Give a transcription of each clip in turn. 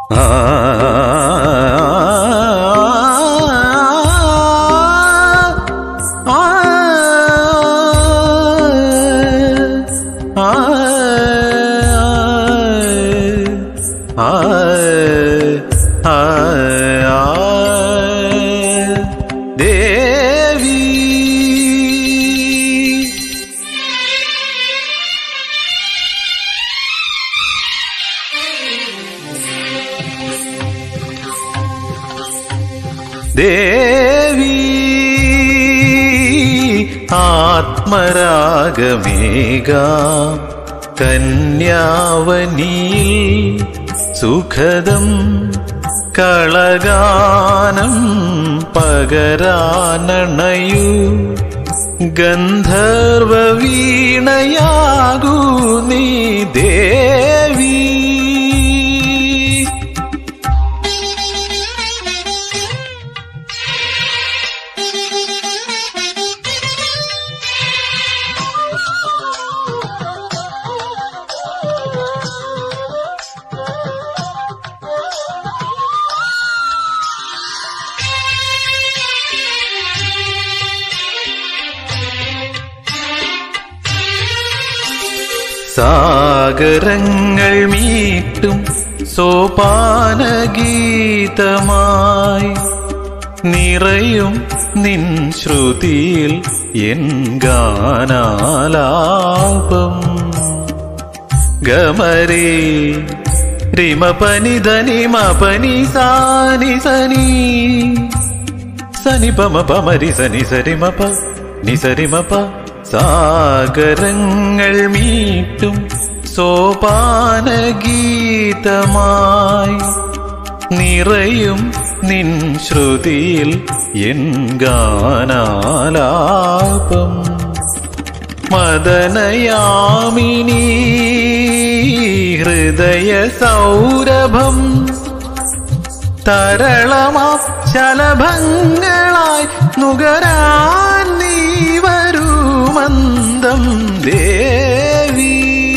ദേവി ദേവി ആത്മരാഗമേക കന്യാവനിയിൽ സുഖദം കളഗാനം പകരാനണയു ഗന്ധർവ വീണയാകൂ നീ ദേവി സാഗരങ്ങൾ മീട്ടും സോപാനഗീതമായി നിറയും നിൻ ശ്രുതിയിൽ എൻ ഗാനാലാപം ഗമരേ റിമപനി ധനിമപനി സാനി സനി സനി പമ പമരി സനി സരിമപ നിസരിമപ സാഗരങ്ങൾ മീട്ടും സോപാനഗീതമായി നിറയും നിൻ ശ്രുതിയിൽ എൻ ഗാനാലാപം മദനയാമിനി ഹൃദയ സൗരഭം തരളമാ ശലഭങ്ങളായി നുകരാൻ നീ വരൂ മന്ദം ദേവി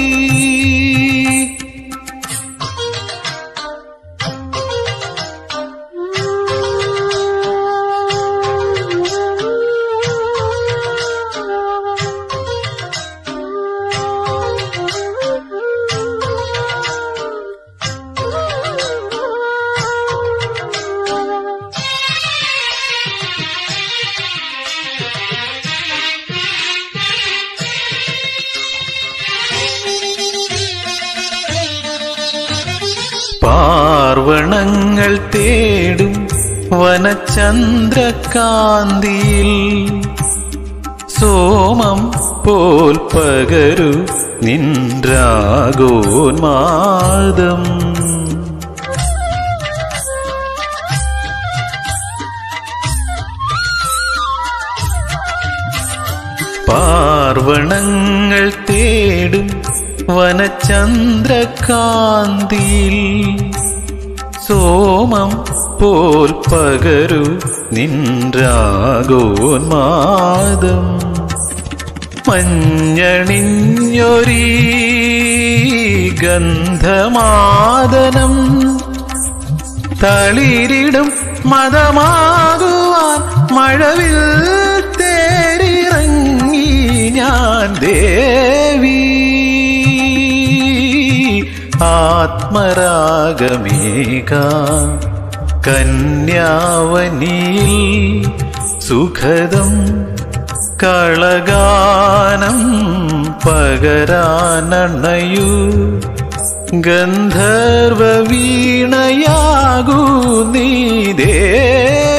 പാർവണങ്ങൾ തേടും വനചന്ദ്രകാന്തിയിൽ സോമം പോൽ പകരു നിൻരാഗോന്മാദം പാർവണങ്ങൾ തേടും വനചന്ദ്രകാന്തിയിൽ സോമം പോൽ പകരു നിൻരാഗോന്മാദം മഞ്ഞണിഞ്ഞൊരീ ഗന്ധമാദനം തളിരിടും മതമാകുവാൻ മഴവിൽ തേരിറങ്ങി ഞാൻ ദേവി ആത്മരാഗമേക കന്യാവനിയിൽ സുഖദം കളഗാനം പകരാനണയു ഗന്ധർവ വീണയാകൂ നീ ദേവി